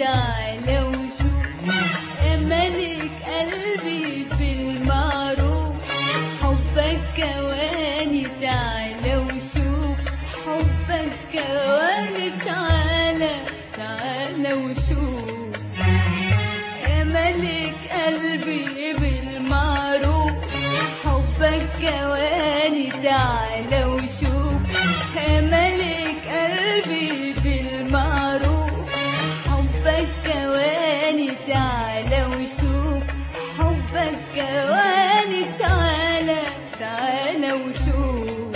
تعالى وشوف يا ملك قلبي بالمعروف حبك كواني تعالى وشوف حبك كواني تعالى تعالى وشوف يا ملك قلبي بالمعروف حبك جواني تعالى وشوف يا ملك قلبي بالمعروف حبك جواني تعالى وشوف حبك جواني تعالى تعالى وشوف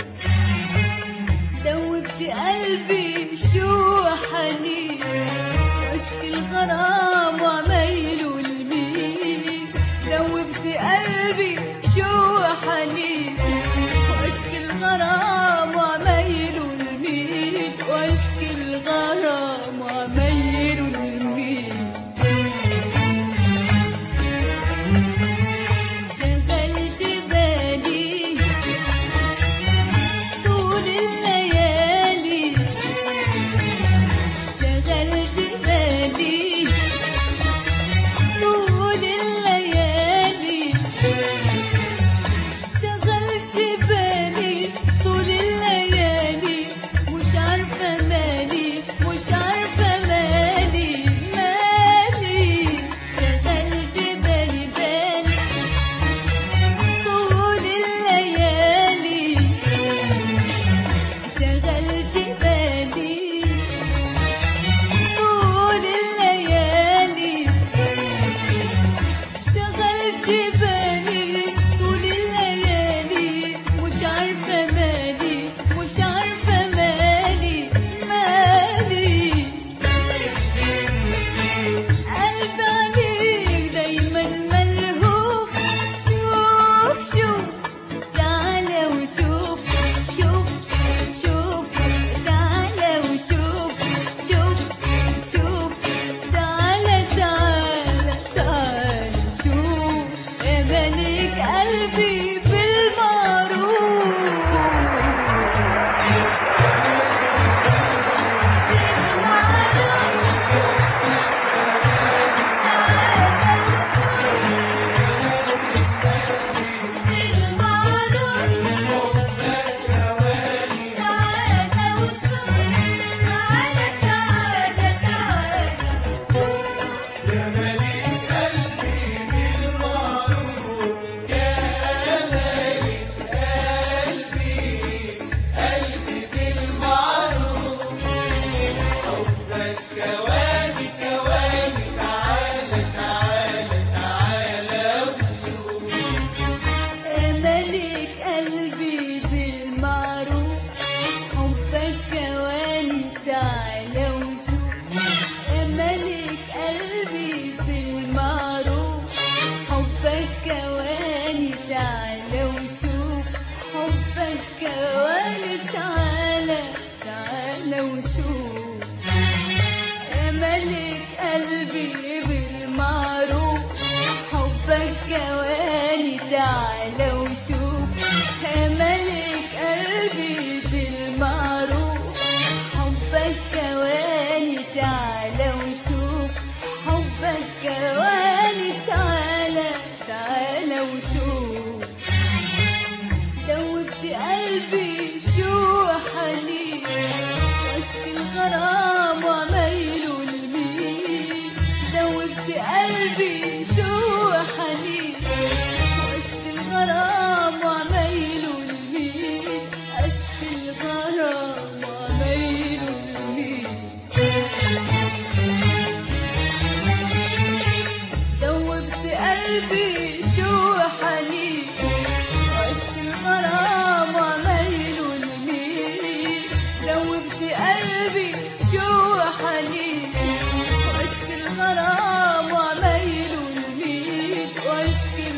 دوبت قلبي شو حنين واشكي الغرام وميله لمين دوبت قلبي شو حنين واشكي الغرام وميله لمين واشكي الغرام وميله لمين شغلت بالي طول الليالي شغلت بالي طول الليالي شغلت بالي طول الليالي مش عارفة مالي مش عارفة مالي مالي شغلت بالي بالي طول الليالي شغلت بالي طول الليالي شغلت بالي طول الليالي مش عارفة مالي مش عارفة مالي مالي قلب عليك دايما ملهوف شوف شوف تعالى وشوف شوف شوف تعالى وشوف شوف شوف تعالى تعالى تعالى شوف يا ملك قلبي بالمعروف ملك قلبي بالمعروف حبك جواني تعالى وشوف يا ملك قلبي بالمعروف حبك جواني تعالى وشوف حبك جواني تعالى تعالى وشوف يا ملك قلبي بالمعروف حبك جواني تعالى وشوف يا ملك قلبي بالمعروف حبك جواني تعالى وشوف حبك جواني تعالى تعالى وشوف دوبت قلبي شو حنين واشكي الغرام وميله لمين دوبت قلبي شو حنين واشكي الغرام وميله لمين اشكي الغرام وميله لمين دوبت قلبي شو حنين واشكي الغرام وميله لمين دوبت قلبي شو حنين واشكي الغرام وميله لمين واشكي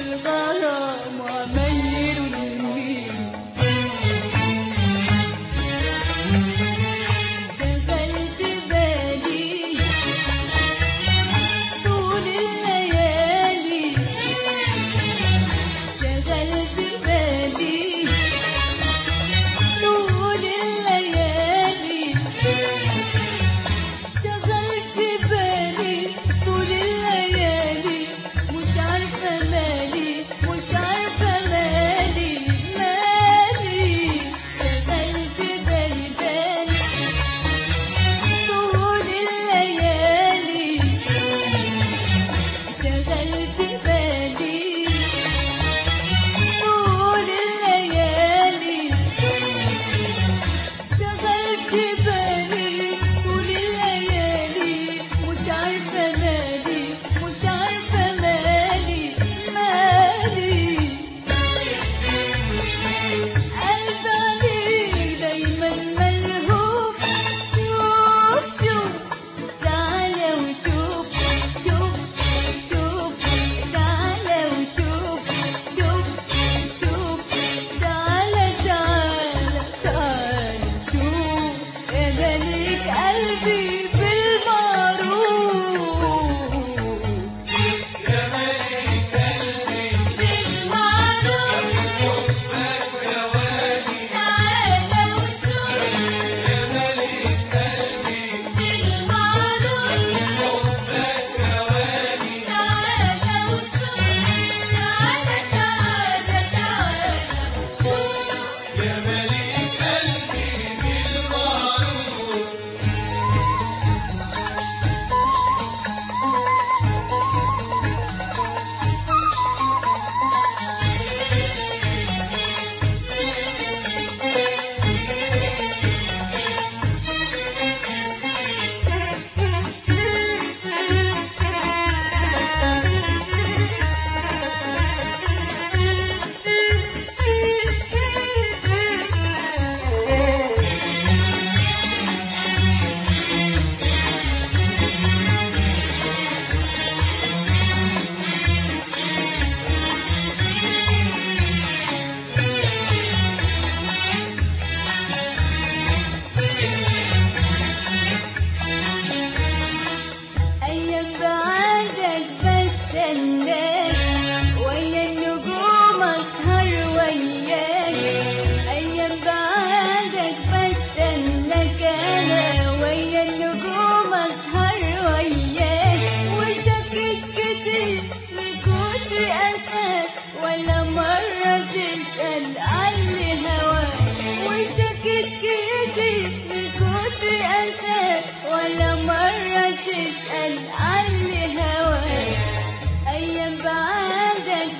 بستناك ويا النجوم اسهر وياك ايام بعدك بستناك انا ويا النجوم اسهر وياك وشكيت كتير من كتر اساك ولا مرة تسأل عن اللي هواك وشكيت كتير من كتر اساك ولا مرة تسأل عن اللي هواك أيام بعدك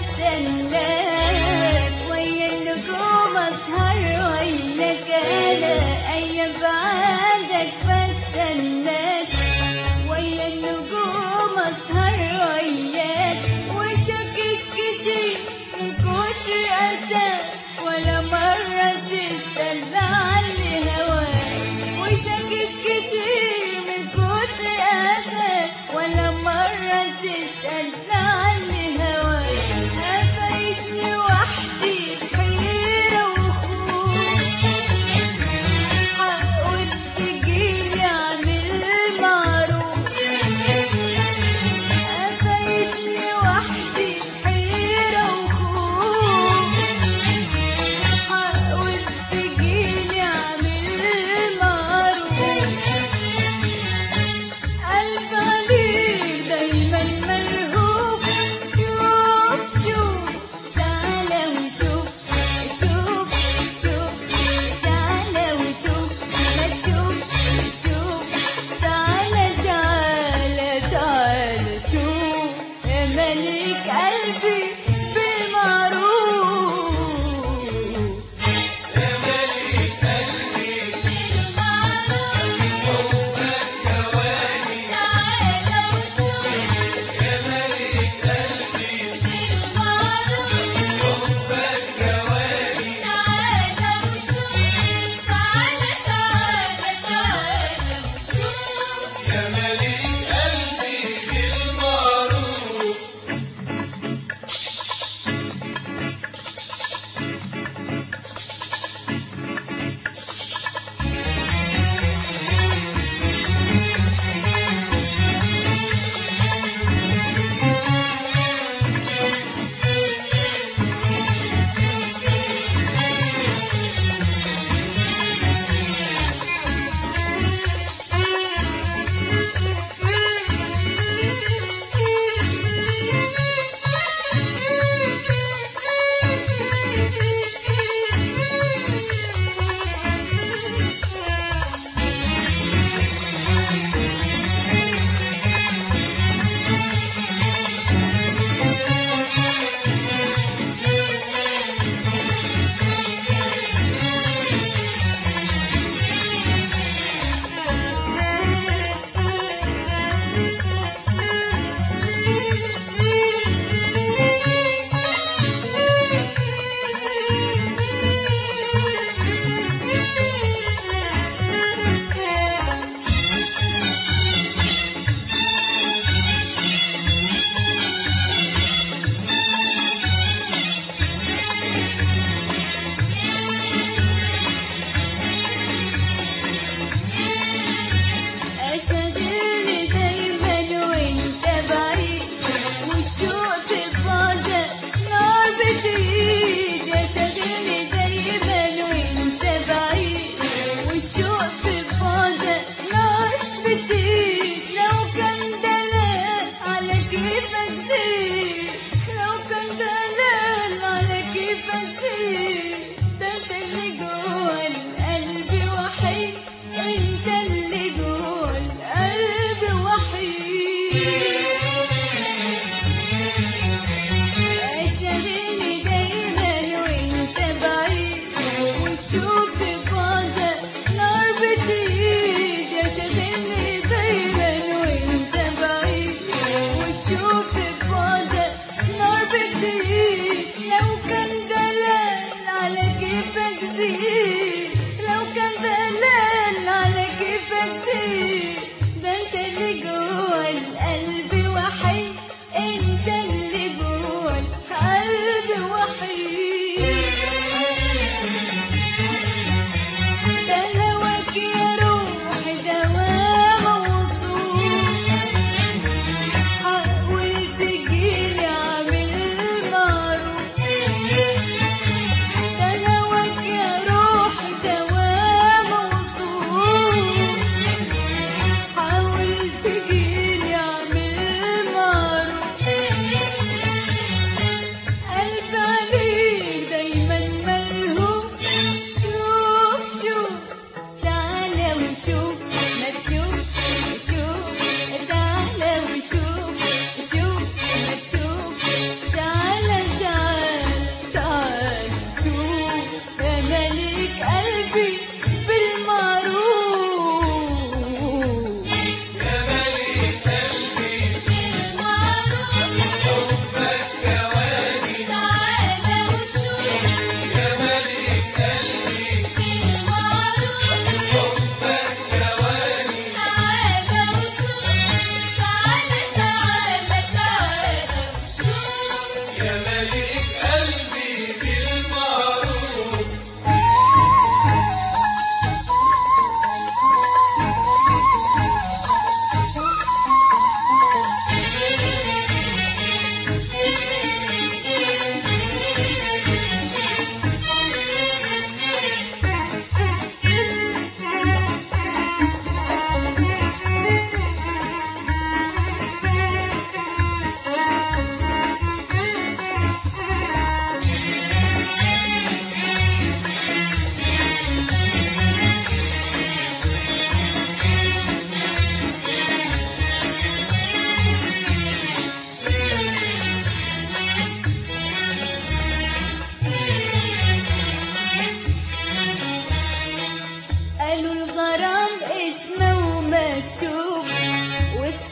بستناك ويا النجوم أسهر وياك أنا أيام بعدك بستناك ويا النجوم أسهر وياك وشكيت كتير من كتر أساك ولا مرة تسأل عن اللي هواك وشكيت كتير من كتر أساك ولا مرة تسأل عن اللي هواك أفايتني وحدي حيرة وخوف حاول تجيلي اعمل معروف أفايتني وحدي حيرة وخوف حاول تجيلي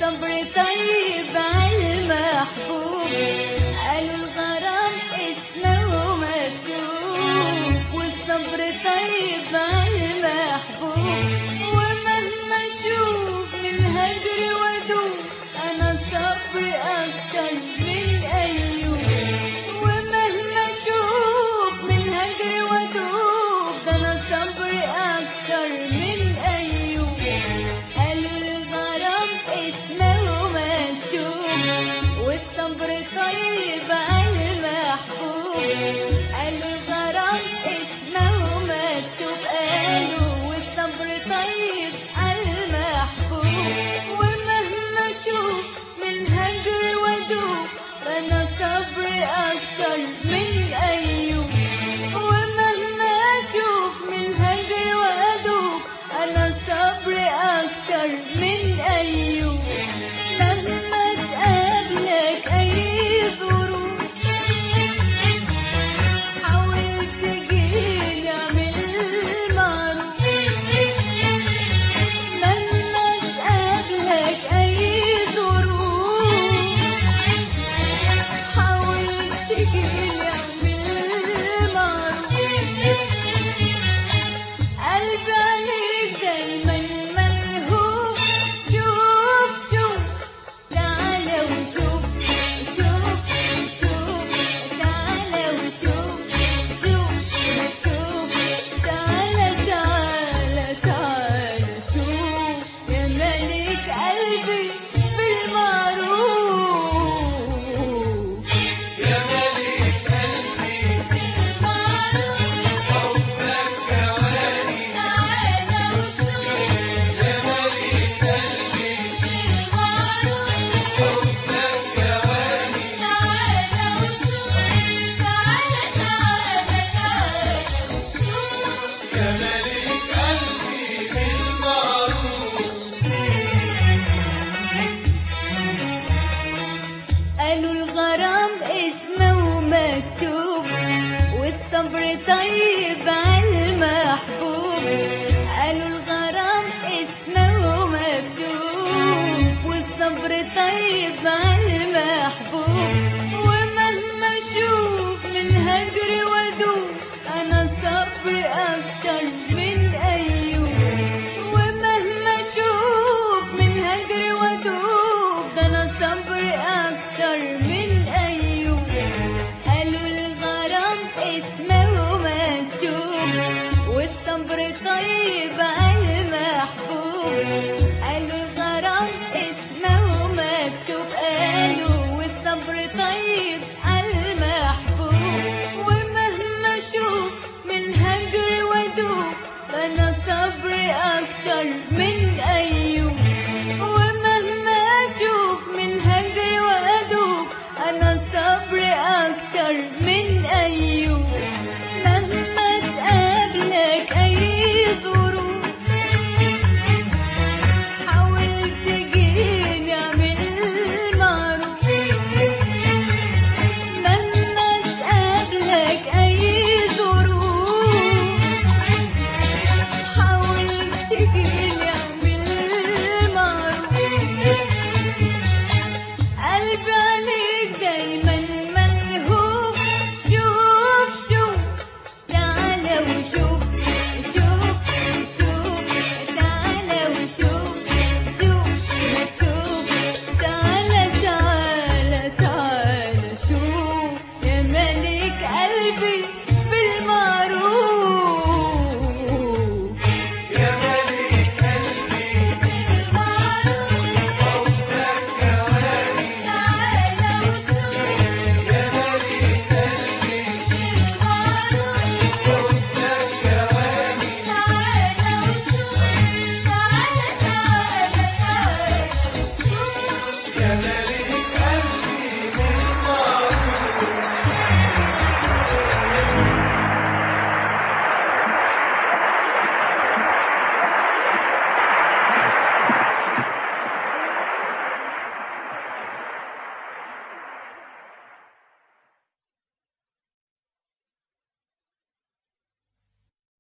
والصبر طيب عالمحبوب قالوا الغرام اسمه مكتوب والصبر طيب عالمحبوب ومهما اشوف من الهجر وادوب انا صبر اكتر من ايوب ومهما اشوف من الهجر وادوب ده انا صبر اكتر من ايوب قالوا الغرام اسمه مكتوب والصبر طيب المحبوب قالوا الغرام اسمه مكتوب قالوا والصبر طيب المحبوب ومهما اشوف من الهجر وادوب فانا صبر اكتر من ايوب ومهما اشوف من الهجر وادوب انا صبر اكتر من ايوب لما تقابلك اي ظروف حاول تجيلي اعمل معروف لما تقابلك اي ظروف حاول تجيلي اعمل معروف قلبي عليك دايما ملهوف شوف شوف تعالى وشوف شوف شوف تعالى وشوف شوف شوف تعالى تعالى تعالى شوف يا ملك قلبي بالمعروف يا ملك قلبي بالمعروف حبك جواني تعالى وشوف يا ملك قلبي بالمعروف حبك جواني تعالى وشوف تعالى تعالى تعالى وشوف يا ملك قلبي بالمعروف قالوا الغرام اسمه مكتوب والصبر طيب عالمحبوب قالوا الغرام اسمه مكتوب والصبر طيب عالمحبوب ومهما اشوف من الهجر وادوب انا صبر اكتر من ايوب ومهما اشوف من الهجر وادوب ده انا صبر اكتر من ايوب قالوا الغرام اسمه مكتوب والصبر طيب المحبوب قالوا الغرام اسمه مكتوب قالوا والصبر طيب المحبوب ومهما اشوف من الهجر وادوب فانا صبر اكتر من ايوب ومهما اشوف من الهجر وادوب انا صبر اكتر من ايوب لما تقابلك اي ظروف حاول تجيني اعمل معروف لما تقابلك اي ظروف حاول تجيلي اعمل معروف قلبي عليك دايما ملهوف شوف شوف تعالى وشوف شوف شوف تعالى وشوف شوف ما تشوف تعالى تعالى تعالى شوف يا ملك قلبي بالمعروف يا ملك قلبي بالمعروف حبك جواني تعالى وشوف يا ملك قلبي بالمعروف حبك جواني تعالى وشوف تعالى تعالى تعالى وشوف يا ملك